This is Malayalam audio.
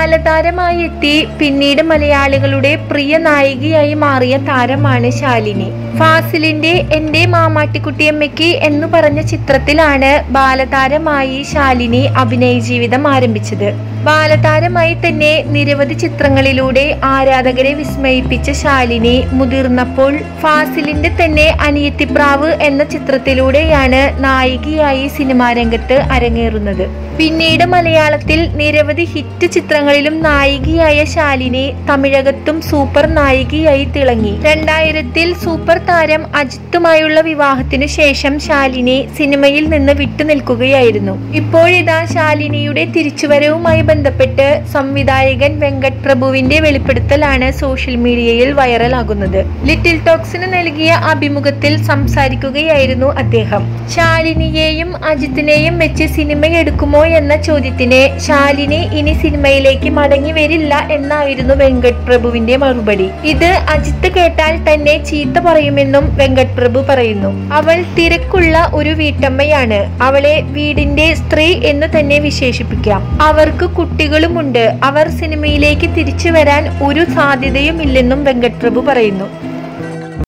ബാലതാരമായി എത്തി പിന്നീട് മലയാളികളുടെ പ്രിയ നായികയായി മാറിയ താരമാണ് ശാലിനി ഫാസിലിന്റെ എന്റെ മാമാട്ടിക്കുട്ടിയമ്മയ്ക്ക് എന്ന് പറഞ്ഞ ചിത്രത്തിലാണ് ബാലതാരമായി ശാലിനി അഭിനയ ജീവിതം ആരംഭിച്ചത് ബാലതാരമായി തന്നെ നിരവധി ചിത്രങ്ങളിലൂടെ ആരാധകരെ വിസ്മയിപ്പിച്ച ശാലിനി മുതിർന്നപ്പോൾ ഫാസിലിന്റെ തന്നെ അനിയത്തിപ്രാവ് എന്ന ചിത്രത്തിലൂടെയാണ് നായികയായി സിനിമാ രംഗത്ത് അരങ്ങേറുന്നത് പിന്നീട് മലയാളത്തിൽ നിരവധി ഹിറ്റ് ചിത്രങ്ങളിലും നായികയായ ശാലിനി തമിഴകത്തും സൂപ്പർ നായികയായി തിളങ്ങി രണ്ടായിരത്തിൽ സൂപ്പർ താരം അജിത്തുമായുള്ള വിവാഹത്തിനു ശേഷം ശാലിനി സിനിമയിൽ നിന്ന് വിട്ടുനിൽക്കുകയായിരുന്നു ഇപ്പോഴിതാ ശാലിനിയുടെ തിരിച്ചുവരവുമായി ബന്ധപ്പെട്ട് സംവിധായകൻ വെങ്കട് പ്രഭുവിന്റെ വെളിപ്പെടുത്തലാണ് സോഷ്യൽ മീഡിയയിൽ വൈറലാകുന്നത് ലിറ്റിൽ ടോക്സിന് നൽകിയ അഭിമുഖത്തിൽ സംസാരിക്കുകയായിരുന്നു അദ്ദേഹം ശാലിനിയെയും അജിത്തിനെയും വെച്ച് സിനിമയെടുക്കുമോ എന്ന ചോദ്യത്തിന് ശാലിനി ഇനി സിനിമയിലേക്ക് മടങ്ങി വരില്ല എന്നായിരുന്നു വെങ്കട് പ്രഭുവിന്റെ മറുപടി ഇത് അജിത്ത് കേട്ടാൽ തന്നെ ചീത്ത പറയുമെന്നും വെങ്കട് പ്രഭു പറയുന്നു അവൾ തിരക്കുള്ള ഒരു വീട്ടമ്മയാണ് അവളെ വീടിന്റെ സ്ത്രീ എന്ന് തന്നെ വിശേഷിപ്പിക്കാം അവർക്ക് കുട്ടികളുമുണ്ട് അവർ സിനിമയിലേക്ക് തിരിച്ചു വരാൻ ഒരു സാധ്യതയുമില്ലെന്നും വെങ്കട് പ്രഭു പറയുന്നു